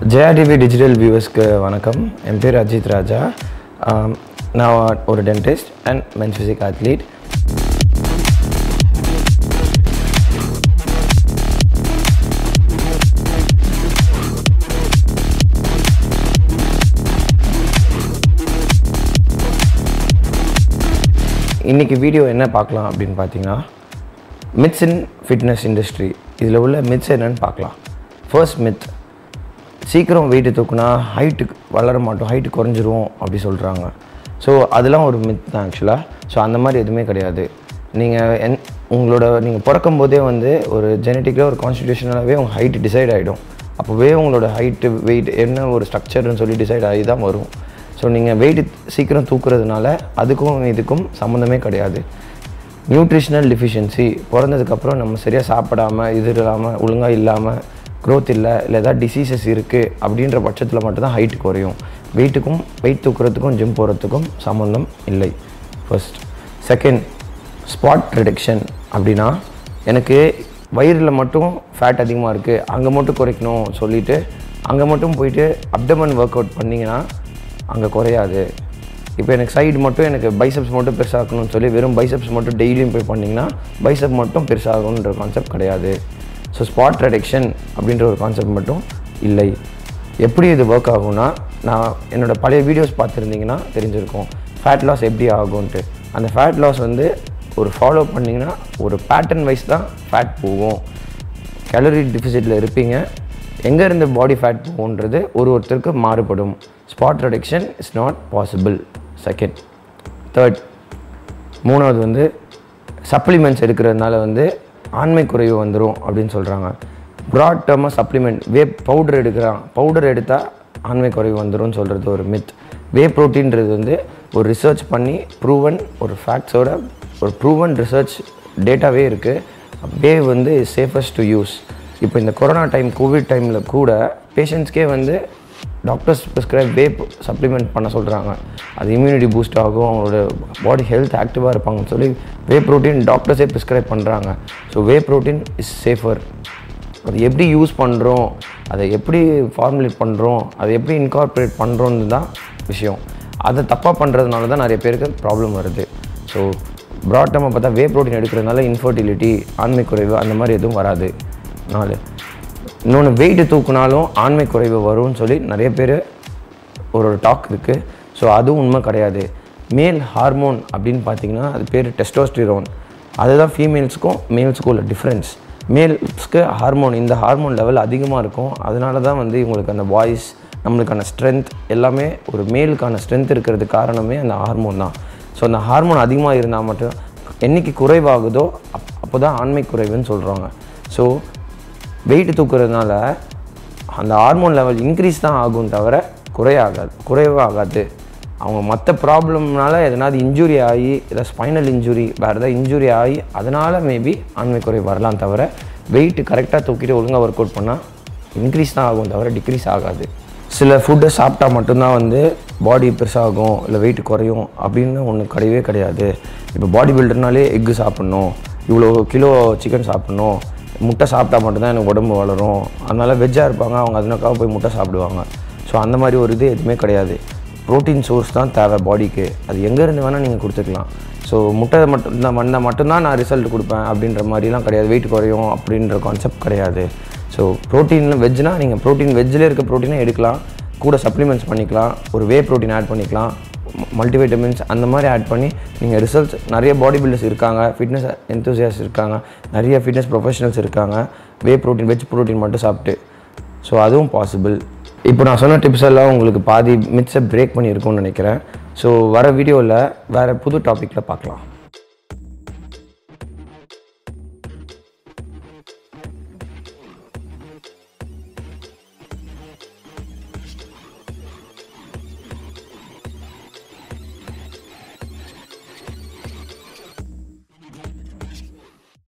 Jaya TV digital வியூவர்ஸ்க்கு வணக்கம் என் பேர் அஜித் ராஜா ஆம், நான் ஒரு dentist and men's physique athlete இன்றைக்கி வீடியோ என்ன பார்க்கலாம் அப்படின்னு பார்த்தீங்கன்னா மித்ஸ் இன் ஃபிட்னஸ் இண்டஸ்ட்ரி இதில் உள்ள மித்ஸ் என்னன்னு பார்க்கலாம் ஃபர்ஸ்ட் மித் சீக்கிரம் வெயிட்டு தூக்குனா ஹைட்டு வளர மாட்டோம் ஹைட்டு குறைஞ்சிரும் அப்படி சொல்கிறாங்க ஸோ அதெல்லாம் ஒரு மித் தான் ஆக்சுவலாக ஸோ அந்த மாதிரி எதுவுமே கிடையாது நீங்கள் என் உங்களோட நீங்கள் பிறக்கும் போதே வந்து ஒரு ஜெனட்டிக்காக ஒரு கான்ஸ்டியூஷனலாகவே உங்கள் ஹைட்டு டிசைட் ஆகிடும் அப்போவே உங்களோட ஹைட்டு வெயிட் என்ன ஒரு ஸ்ட்ரக்சர்னு சொல்லி டிசைட் ஆகி தான் வரும் ஸோ நீங்கள் வெயிட் சீக்கிரம் தூக்குறதுனால அதுக்கும் இதுக்கும் சம்மந்தமே கிடையாது நியூட்ரிஷனல் டிஃபிஷியன்சி பிறந்ததுக்கப்புறம் நம்ம சரியாக சாப்பிடாமல் இது இல்லாமல் ஒழுங்காக இல்லாமல் க்ரோத் இல்லை இல்லை ஏதாவது டிசீசஸ் இருக்குது அப்படின்ற பட்சத்தில் மட்டும்தான் ஹைட் குறையும் வெயிட்டுக்கும் வெயிட் தூக்குறதுக்கும் ஜிம் போகிறதுக்கும் சம்மந்தம் இல்லை ஃபர்ஸ்ட் செகண்ட் ஸ்பாட் ரிடக்ஷன் அப்படின்னா எனக்கு வயிறில் மட்டும் ஃபேட் அதிகமாக இருக்குது அங்கே மட்டும் குறைக்கணும் சொல்லிவிட்டு அங்கே மட்டும் போயிட்டு அப்டமன் ஒர்க் அவுட் பண்ணிங்கன்னா அங்கே குறையாது இப்போ எனக்கு சைடு மட்டும் எனக்கு பைசப்ஸ் மட்டும் பெருசாகணும்னு சொல்லி வெறும் பைசப்ஸ் மட்டும் டெய்லியும் போய் பண்ணிங்கன்னா பைசப் மட்டும் பெருசாகணுன்ற கான்செப்ட் கிடையாது ஸோ ஸ்பாட் ரெடக்ஷன் அப்படின்ற ஒரு கான்செப்ட் மட்டும் இல்லை எப்படி இது ஒர்க் ஆகும்னா நான் என்னோட பழைய வீடியோஸ் பார்த்துருந்தீங்கன்னா தெரிஞ்சிருக்கும் ஃபேட் லாஸ் எப்படி ஆகும்ன்ட்டு அந்த ஃபேட் லாஸ் வந்து ஒரு ஃபாலோ பண்ணிங்கன்னா ஒரு பேட்டர்ன் வைஸ் தான் ஃபேட் போகும் கேலரி டிஃபிசிட்டில் இருப்பீங்க எங்கே இருந்து பாடி ஃபேட் போகுன்றது ஒரு ஒருத்தருக்கு மாறுபடும் spot reduction is not possible second third மூணாவது வந்து சப்ளிமெண்ட்ஸ் எடுக்கிறதுனால வந்து ஆண்மை குறைவு வந்துடும் அப்படின்னு சொல்கிறாங்க ப்ராட் டேர்மாக சப்ளிமெண்ட் வே பவுடர் எடுக்கிறான் பவுடர் எடுத்தால் ஆண்மை குறைவு வந்துடும் சொல்கிறது ஒரு மித் வே ப்ரோட்டீன்றது வந்து ஒரு ரிசர்ச் பண்ணி ப்ரூவன் ஒரு ஃபேக்ட்ஸோட ஒரு ப்ரூவன் ரிசர்ச் டேட்டாவே இருக்குது வே வந்து சேஃபஸ்ட் டு யூஸ் இப்போ இந்த கொரோனா டைம் கோவிட் டைமில் கூட பேஷண்ட்ஸ்க்கே வந்து டாக்டர்ஸ் ப்ரிஸ்கிரைப் வே சப்ளிமெண்ட் பண்ண சொல்கிறாங்க அது இம்யூனிட்டி பூஸ்ட் ஆகும் அவங்களோட பாடி ஹெல்த் ஆக்டிவாக இருப்பாங்கன்னு சொல்லி வே ப்ரோட்டீன் டாக்டர்ஸே ப்ரிஸ்கிரைப் பண்ணுறாங்க so whey protein is safer அது எப்படி யூஸ் பண்ணுறோம் அதை எப்படி ஃபார்முலேட் பண்ணுறோம் அதை எப்படி இன்கார்பரேட் பண்ணுறோன்னு தான் விஷயம் அதை தப்பாக பண்ணுறதுனால தான் நிறைய பேருக்கு ப்ராப்ளம் வருது ஸோ ப்ராட்டமாக பார்த்தா வே ப்ரோட்டீன் எடுக்கிறதுனால இன்ஃபர்டிலிட்டி ஆண்மை குறைவு அந்த மாதிரி எதுவும் வராது நாலு இன்னொன்று வெயிட்டு தூக்குனாலும் ஆண்மை குறைவு வரும்னு சொல்லி நிறைய பேர் ஒரு ஒரு டாக் இருக்குது ஸோ அதுவும் உண்மை கிடையாது மேல் ஹார்மோன் அப்படின்னு பார்த்தீங்கன்னா அது பேர் டெஸ்டோஸ்டிரோன் அதுதான் ஃபீமேல்ஸுக்கும் மேல்ஸுக்கும் உள்ள டிஃப்ரென்ஸ் மேல்ஸ்க்கு ஹார்மோன் இந்த ஹார்மோன் லெவல் அதிகமாக இருக்கும் அதனால தான் வந்து இவங்களுக்கு அந்த வாய்ஸ் நம்மளுக்கான ஸ்ட்ரென்த் எல்லாமே ஒரு மேலுக்கான ஸ்ட்ரென்த் இருக்கிறதுக்கு காரணமே அந்த ஹார்மோன் தான் ஸோ அந்த ஹார்மோன் அதிகமாக இருந்தால் மட்டும் என்னைக்கு குறைவாகுதோ அப் அப்போ தான் ஆண்மை குறைவுன்னு சொல்கிறாங்க ஸோ வெயிட் தூக்குறதுனால அந்த ஹார்மோன் லெவல் இன்க்ரீஸ் தான் ஆகும் தவிர குறையாகாது குறைவாகாது அவங்க மற்ற ப்ராப்ளம்னால எதனாவது இன்ஜுரி ஆகி இல்லை ஸ்பைனல் இன்ஜுரி வேறு ஏதாவது இன்ஜுரி ஆகி அதனால் மேபி ஆண்மை குறை வரலாம் தவிர வெயிட் கரெக்டாக தூக்கிட்டு ஒழுங்காக ஒர்க் அவுட் பண்ணால் இன்க்ரீஸ் தான் ஆகும் தவிர டிக்ரீஸ் ஆகாது சில ஃபுட்டை சாப்பிட்டா மட்டும்தான் வந்து பாடி பெருசாகும் இல்லை வெயிட் குறையும் அப்படின்னு ஒன்று கிடையவே கிடையாது இப்போ பாடி பில்டர்னாலே எக்கு சாப்பிட்ணும் இவ்வளோ கிலோ சிக்கன் சாப்பிட்ணும் முட்டை சாப்பிட்டா மட்டும்தான் எனக்கு உடம்பு வளரும் அதனால் வெஜ்ஜாக இருப்பாங்க அவங்க அதனாக்காக போய் முட்டை சாப்பிடுவாங்க ஸோ அந்த மாதிரி ஒரு இது எதுவுமே கிடையாது ப்ரோட்டீன் சோர்ஸ் தான் தேவை பாடிக்கு அது எங்கேருந்து வேணால் நீங்கள் கொடுத்துக்கலாம் ஸோ முட்டை மட்டும் இந்த வந்தால் மட்டும்தான் நான் ரிசல்ட் கொடுப்பேன் அப்படின்ற மாதிரிலாம் கிடையாது வெயிட் குறையும் அப்படின்ற கான்செப்ட் கிடையாது ஸோ ப்ரோட்டீன் வெஜ்னா நீங்கள் ப்ரோட்டீன் வெஜ்ஜில் இருக்க ப்ரோட்டீனை எடுக்கலாம் கூட சப்ளிமெண்ட்ஸ் பண்ணிக்கலாம் ஒரு வே ப்ரோட்டீன் ஆட் பண்ணிக்கலாம் மல்டிவைட்டமின்ஸ் அந்த மாதிரி ஆட் பண்ணி நீங்கள் ரிசல்ட்ஸ் நிறைய பாடி பில்டர்ஸ் இருக்காங்க ஃபிட்னஸ் எந்தூசியாஸ் இருக்காங்க நிறைய ஃபிட்னஸ் ப்ரொஃபஷனல்ஸ் இருக்காங்க வே ப்ரோட்டீன் வெஜ் ப்ரோட்டீன் மட்டும் சாப்பிட்டு ஸோ அதுவும் பாசிபிள் இப்போ நான் சொன்ன டிப்ஸ் எல்லாம் உங்களுக்கு பாதி மிட்ஸை பிரேக் பண்ணியிருக்கும்னு நினைக்கிறேன் ஸோ வர வீடியோவில் வேறு புது டாப்பிக்கில் பார்க்கலாம்